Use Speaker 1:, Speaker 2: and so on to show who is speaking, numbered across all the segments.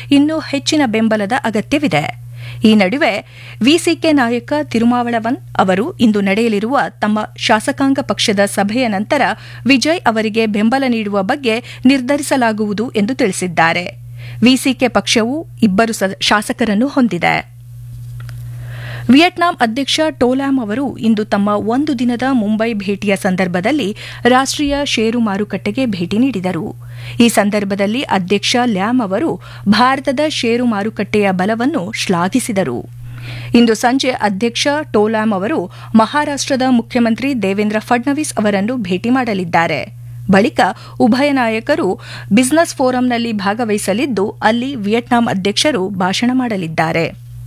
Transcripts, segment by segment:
Speaker 1: ಇನ್ನೂ ಹೆಚ್ಚಿನ ಬೆಂಬಲದ ಅಗತ್ಯವಿದೆ ಈ ನಡುವೆ ವಿಸಿಕೆ ನಾಯಕ ತಿರುಮಾವಳವನ್ ಅವರು ಇಂದು ನಡೆಯಲಿರುವ ತಮ್ಮ ಶಾಸಕಾಂಗ ಪಕ್ಷದ ಸಭೆಯ ನಂತರ ವಿಜಯ್ ಅವರಿಗೆ ಬೆಂಬಲ ನೀಡುವ ಬಗ್ಗೆ ನಿರ್ಧರಿಸಲಾಗುವುದು ಎಂದು ತಿಳಿಸಿದ್ದಾರೆ ವಿಸಿಕೆ ಪಕ್ಷವು ಇಬ್ಬರು ಶಾಸಕರನ್ನು ಹೊಂದಿದೆ ವಿಯೆಟ್ನಾಂ ಅಧ್ಯಕ್ಷ ಟೋಲಾಮ್ ಅವರು ಇಂದು ತಮ್ಮ ಒಂದು ದಿನದ ಮುಂಬೈ ಭೇಟಿಯ ಸಂದರ್ಭದಲ್ಲಿ ರಾಷ್ಟೀಯ ಷೇರು ಮಾರುಕಟ್ಟೆಗೆ ಭೇಟಿ ನೀಡಿದರು ಈ ಸಂದರ್ಭದಲ್ಲಿ ಅಧ್ಯಕ್ಷ ಲ್ಯಾಮ್ ಅವರು ಭಾರತದ ಷೇರು ಮಾರುಕಟ್ಟೆಯ ಬಲವನ್ನು ಶ್ಲಾಘಿಸಿದರು ಇಂದು ಸಂಜೆ ಅಧ್ಯಕ್ಷ ಟೋಲಾಮ್ ಅವರು ಮಹಾರಾಷ್ಟದ ಮುಖ್ಯಮಂತ್ರಿ ದೇವೇಂದ್ರ ಫಡ್ನವೀಸ್ ಅವರನ್ನು ಭೇಟಿ ಮಾಡಲಿದ್ದಾರೆ ಬಳಿಕ ಉಭಯ ನಾಯಕರು ಬಿಸಿನೆಸ್ ಫೋರಂನಲ್ಲಿ ಭಾಗವಹಿಸಲಿದ್ದು ಅಲ್ಲಿ ವಿಯೆಟ್ನಾಂ ಅಧ್ಯಕ್ಷರು ಭಾಷಣ ಮಾಡಲಿದ್ದಾರೆ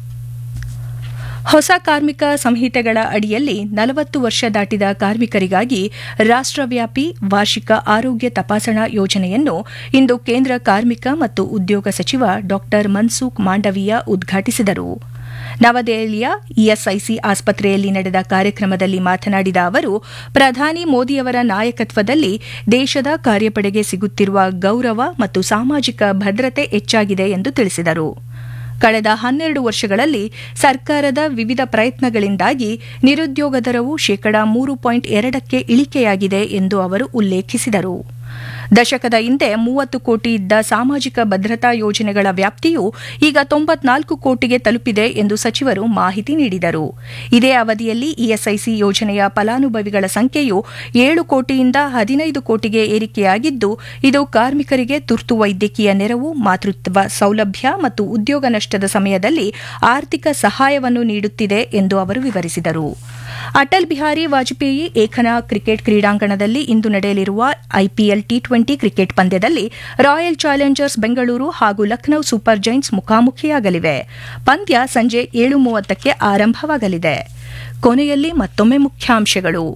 Speaker 1: ಹೊಸ ಕಾರ್ಮಿಕ ಸಂಹಿತೆಗಳ ಅಡಿಯಲ್ಲಿ ನಲವತ್ತು ವರ್ಷ ದಾಟಿದ ಕಾರ್ಮಿಕರಿಗಾಗಿ ರಾಷ್ಟವ್ಯಾಪಿ ವಾರ್ಷಿಕ ಆರೋಗ್ಯ ತಪಾಸಣಾ ಯೋಜನೆಯನ್ನು ಇಂದು ಕೇಂದ್ರ ಕಾರ್ಮಿಕ ಮತ್ತು ಉದ್ಯೋಗ ಸಚಿವ ಡಾ ಮನ್ಸುಖ್ ಮಾಂಡವೀಯ ಉದ್ಘಾಟಿಸಿದರು ನವದೆಹಲಿಯ ಇಎಸ್ಐಸಿ ಆಸ್ಪತ್ರೆಯಲ್ಲಿ ನಡೆದ ಕಾರ್ಯಕ್ರಮದಲ್ಲಿ ಮಾತನಾಡಿದ ಅವರು ಪ್ರಧಾನಿ ಮೋದಿಯವರ ನಾಯಕತ್ವದಲ್ಲಿ ದೇಶದ ಕಾರ್ಯಪಡೆಗೆ ಸಿಗುತ್ತಿರುವ ಗೌರವ ಮತ್ತು ಸಾಮಾಜಿಕ ಭದ್ರತೆ ಹೆಚ್ಚಾಗಿದೆ ಎಂದು ತಿಳಿಸಿದರು ಕಳೆದ ಹನ್ನೆರಡು ವರ್ಷಗಳಲ್ಲಿ ಸರ್ಕಾರದ ವಿವಿಧ ಪ್ರಯತ್ನಗಳಿಂದಾಗಿ ನಿರುದ್ಯೋಗ ದರವು ಶೇಕಡಾ ಮೂರು ಪಾಯಿಂಟ್ ಎರಡಕ್ಕೆ ಇಳಿಕೆಯಾಗಿದೆ ಎಂದು ಅವರು ಉಲ್ಲೇಖಿಸಿದರು ದಶಕದ ಹಿಂದೆ ಮೂವತ್ತು ಕೋಟಿ ಇದ್ದ ಸಾಮಾಜಿಕ ಭದ್ರತಾ ಯೋಜನೆಗಳ ವ್ಯಾಪ್ತಿಯು ಈಗ ತೊಂಬತ್ನಾಲ್ಕು ಕೋಟಿಗೆ ತಲುಪಿದೆ ಎಂದು ಸಚಿವರು ಮಾಹಿತಿ ನೀಡಿದರು ಇದೇ ಅವಧಿಯಲ್ಲಿ ಇಎಸ್ಐಸಿ ಯೋಜನೆಯ ಫಲಾನುಭವಿಗಳ ಸಂಖ್ಯೆಯು ಏಳು ಕೋಟಿಯಿಂದ ಹದಿನೈದು ಕೋಟಿಗೆ ಏರಿಕೆಯಾಗಿದ್ದು ಇದು ಕಾರ್ಮಿಕರಿಗೆ ತುರ್ತು ವೈದ್ಯಕೀಯ ನೆರವು ಮಾತೃತ್ವ ಸೌಲಭ್ಯ ಮತ್ತು ಉದ್ಯೋಗ ನಷ್ಟದ ಸಮಯದಲ್ಲಿ ಆರ್ಥಿಕ ಸಹಾಯವನ್ನು ನೀಡುತ್ತಿದೆ ಎಂದು ಅವರು ವಿವರಿಸಿದರು ಅಟಲ್ ಬಿಹಾರಿ ವಾಜಪೇಯಿ ಏಕನಾ ಕ್ರಿಕೆಟ್ ಕ್ರೀಡಾಂಗಣದಲ್ಲಿ ಇಂದು ನಡೆಯಲಿರುವ ಐಪಿಎಲ್ ಟಿ ಟ್ವೆಂಟಿ ಕ್ರಿಕೆಟ್ ಪಂದ್ಯದಲ್ಲಿ ರಾಯಲ್ ಚಾಲೆಂಜರ್ಸ್ ಬೆಂಗಳೂರು ಹಾಗೂ ಲಖನೌ ಸೂಪರ್ ಜೈಂಟ್ಸ್ ಮುಖಾಮುಖಿಯಾಗಲಿವೆ ಪಂದ್ಯ ಸಂಜೆ ಏಳು ಮೂವತ್ತಕ್ಕೆ ಆರಂಭವಾಗಲಿದೆ ಕೊನೆಯಲ್ಲಿ ಮತ್ತೊಮ್ಮೆ ಮುಖ್ಯಾಂಶಗಳು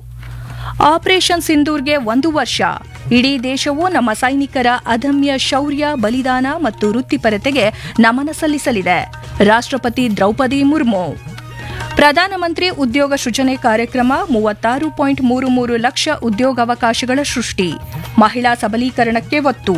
Speaker 1: ಆಪರೇಷನ್ ಸಿಂಧೂರ್ಗೆ ಒಂದು ವರ್ಷ ಇಡೀ ದೇಶವು ನಮ್ಮ ಸೈನಿಕರ ಅದಮ್ಯ ಶೌರ್ಯ ಬಲಿದಾನ ಮತ್ತು ವೃತ್ತಿಪರತೆಗೆ ನಮನ ಸಲ್ಲಿಸಲಿದೆ ರಾಷ್ಟ್ರಪತಿ ದ್ರೌಪದಿ ಮುರ್ಮು ಪ್ರಧಾನಮಂತ್ರಿ ಉದ್ಯೋಗ ಸೃಜನೆ ಕಾರ್ಯಕ್ರಮ ಮೂವತ್ತಾರು ಪಾಯಿಂಟ್ ಮೂರು ಮೂರು ಲಕ್ಷ ಉದ್ಯೋಗಾವಕಾಶಗಳ ಸೃಷ್ಟಿ ಮಹಿಳಾ ಸಬಲೀಕರಣಕ್ಕೆ ಒತ್ತು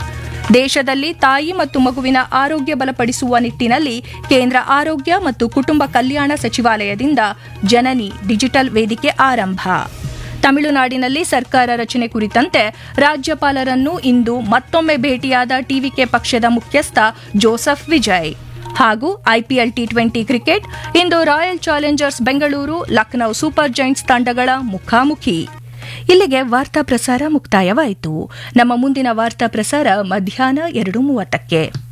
Speaker 1: ದೇಶದಲ್ಲಿ ತಾಯಿ ಮತ್ತು ಮಗುವಿನ ಆರೋಗ್ಯ ಬಲಪಡಿಸುವ ನಿಟ್ಟಿನಲ್ಲಿ ಕೇಂದ್ರ ಆರೋಗ್ಯ ಮತ್ತು ಕುಟುಂಬ ಕಲ್ಯಾಣ ಸಚಿವಾಲಯದಿಂದ ಜನನಿ ಡಿಜಿಟಲ್ ವೇದಿಕೆ ಆರಂಭ ತಮಿಳುನಾಡಿನಲ್ಲಿ ಸರ್ಕಾರ ರಚನೆ ಕುರಿತಂತೆ ರಾಜ್ಯಪಾಲರನ್ನು ಇಂದು ಮತ್ತೊಮ್ಮೆ ಭೇಟಿಯಾದ ಟಿವಿಕೆ ಪಕ್ಷದ ಮುಖ್ಯಸ್ಥ ಜೋಸೆಫ್ ವಿಜಯ್ ಹಾಗೂ ಐಪಿಎಲ್ ಟಿ ಟ್ವೆಂಟಿ ಕ್ರಿಕೆಟ್ ಇಂದು Royal Challengers Bengaluru Lucknow super giants ತಂಡಗಳ ಮುಖಾಮುಖಿ ಇಲ್ಲಿಗೆ ವಾರ್ತಾ ಪ್ರಸಾರ ಮುಕ್ತಾಯವಾಯಿತು ನಮ್ಮ ಮುಂದಿನ ವಾರ್ತಾ ಪ್ರಸಾರ ಮಧ್ಯಾಹ್ನ ಎರಡು ಮೂವತ್ತಕ್ಕೆ